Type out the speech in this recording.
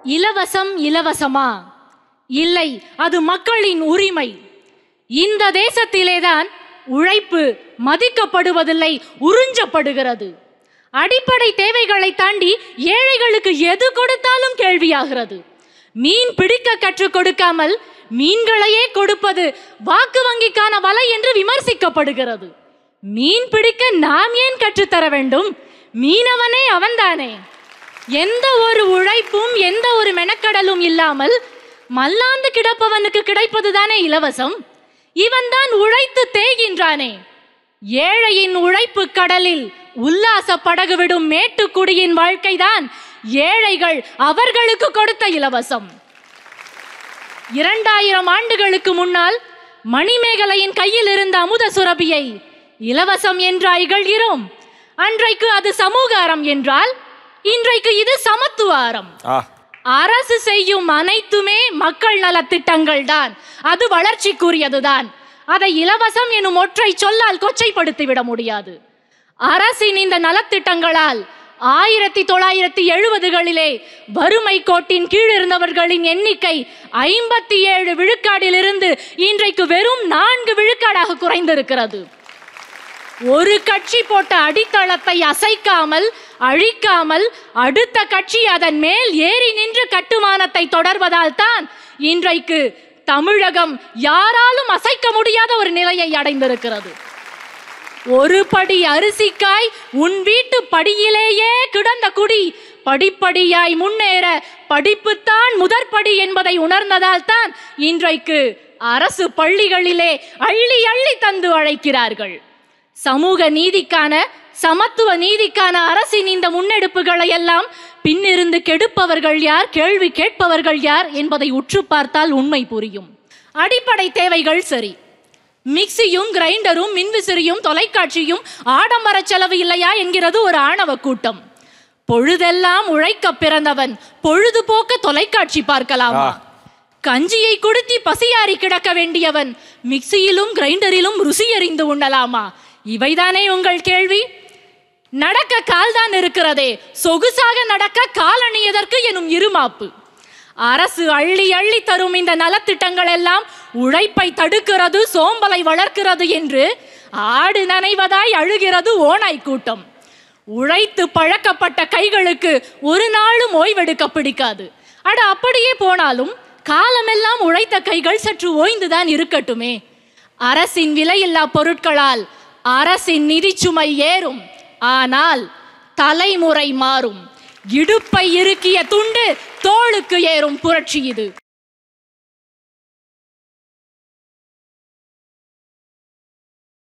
இலவசம் இலவசமா இல்லை அது மக்களின் உரிமை இந்த தேசத்திலேதான் உழைப்பு மதிக்கப்படுவதில்லை உறிஞ்சப்படுகிறது அடிப்படை தேவைகளை தாண்டி ஏழைகளுக்கு எது கொடுத்தாலும் கேள்வியாகிறது மீன் பிடிக்க கற்றுக் கொடுக்காமல் மீன்களையே கொடுப்பது வாக்கு வங்கிக்கான வலை என்று விமர்சிக்கப்படுகிறது மீன் பிடிக்க நாம் ஏன் கற்றுத்தர வேண்டும் மீனவனே அவன்தானே எந்த ஒரு உழைப்பும் எந்த ஒரு மெனக்கடலும் இல்லாமல் மல்லாந்து கிடப்பவனுக்கு கிடைப்பதுதானே இலவசம் இவன்தான் உழைத்து தேய்கின்றானே ஏழையின் உழைப்பு கடலில் உல்லாச படகு விடும் மேட்டுக்குடியின் வாழ்க்கைதான் ஏழைகள் அவர்களுக்கு கொடுத்த இலவசம் இரண்டாயிரம் ஆண்டுகளுக்கு முன்னால் மணிமேகலையின் கையில் இருந்த அமுத சுரபியை இலவசம் என்றா இகழ்கிறோம் அன்றைக்கு அது சமூகாரம் என்றால் இன்றைக்கு இது சமத்துவாரம் ஆ அரசு செய்யும் அனைத்துமே மக்கள் நலத்திட்டங்கள் தான் அது வளர்ச்சிக்குரியதுதான் அதை இலவசம் எனும் ஒற்றை சொல்லால் கொச்சைப்படுத்தி விட முடியாது அரசின் இந்த நலத்திட்டங்களால் ஆயிரத்தி தொள்ளாயிரத்தி எழுபதுகளிலே வறுமை கோட்டின் கீழ் இருந்தவர்களின் எண்ணிக்கை ஐம்பத்தி ஏழு விழுக்காடிலிருந்து இன்றைக்கு வெறும் நான்கு விழுக்காடாக குறைந்திருக்கிறது ஒரு கட்சி போட்ட அடித்தளத்தை அசைக்காமல் அழிக்காமல் அடுத்த கட்சி அதன் மேல் ஏறி நின்று கட்டுமானத்தை தொடர்வதால் தான் இன்றைக்கு தமிழகம் யாராலும் அசைக்க முடியாத ஒரு நிலையை அடைந்திருக்கிறது ஒரு படி அரிசிக்காய் உன் வீட்டு படியிலேயே கிடந்த குடி படிப்படியாய் முன்னேற படிப்புத்தான் முதற்படி என்பதை உணர்ந்ததால் தான் இன்றைக்கு அரசு பள்ளிகளிலே அள்ளி அள்ளி தந்து அழைக்கிறார்கள் சமூக நீதிக்கான சமத்துவ நீதிக்கான அரசின் இந்த முன்னெடுப்புகளை எல்லாம் பின்னிருந்து கெடுப்பவர்கள் யார் கேள்வி கேட்பவர்கள் யார் என்பதை உற்று பார்த்தால் உண்மை புரியும் அடிப்படை தேவைகள் சரி மிக்சியும் கிரைண்டரும் மின்விசிறியும் தொலைக்காட்சியும் ஆடம்பர செலவு இல்லையா என்கிறது ஒரு ஆணவ கூட்டம் பொழுதெல்லாம் உழைக்க பிறந்தவன் பொழுதுபோக்க தொலைக்காட்சி பார்க்கலாமா ஆ. கஞ்சியை கொடுத்தி பசியாறி கிடக்க வேண்டியவன் மிக்சியிலும் கிரைண்டரிலும் ருசி அறிந்து உண்ணலாமா இவைதானே உங்கள் கேள்வி நடக்க கால்தான் இருக்கிறதே சொகுசாக நடக்க காலணி எதற்கு எனும் இருமாப்பு அரசு அள்ளி அள்ளி தரும் இந்த நலத்திட்டங்கள் எல்லாம் உழைப்பை தடுக்கிறது சோம்பலை வளர்க்கிறது என்று ஆடு நனைவதாய் அழுகிறது ஓநாய் கூட்டம் உழைத்து பழக்கப்பட்ட கைகளுக்கு ஒரு நாளும் ஓய்வெடுக்க பிடிக்காது அட அப்படியே போனாலும் காலமெல்லாம் உழைத்த கைகள் சற்று ஓய்ந்துதான் இருக்கட்டுமே அரசின் விலையில்லா பொருட்களால் அரசின் நிதிச்சுமை ஏறும் ஆனால் தலைமுறை மாறும் இடுப்பை இறுக்கிய துண்டு தோளுக்கு ஏறும் புரட்சி இது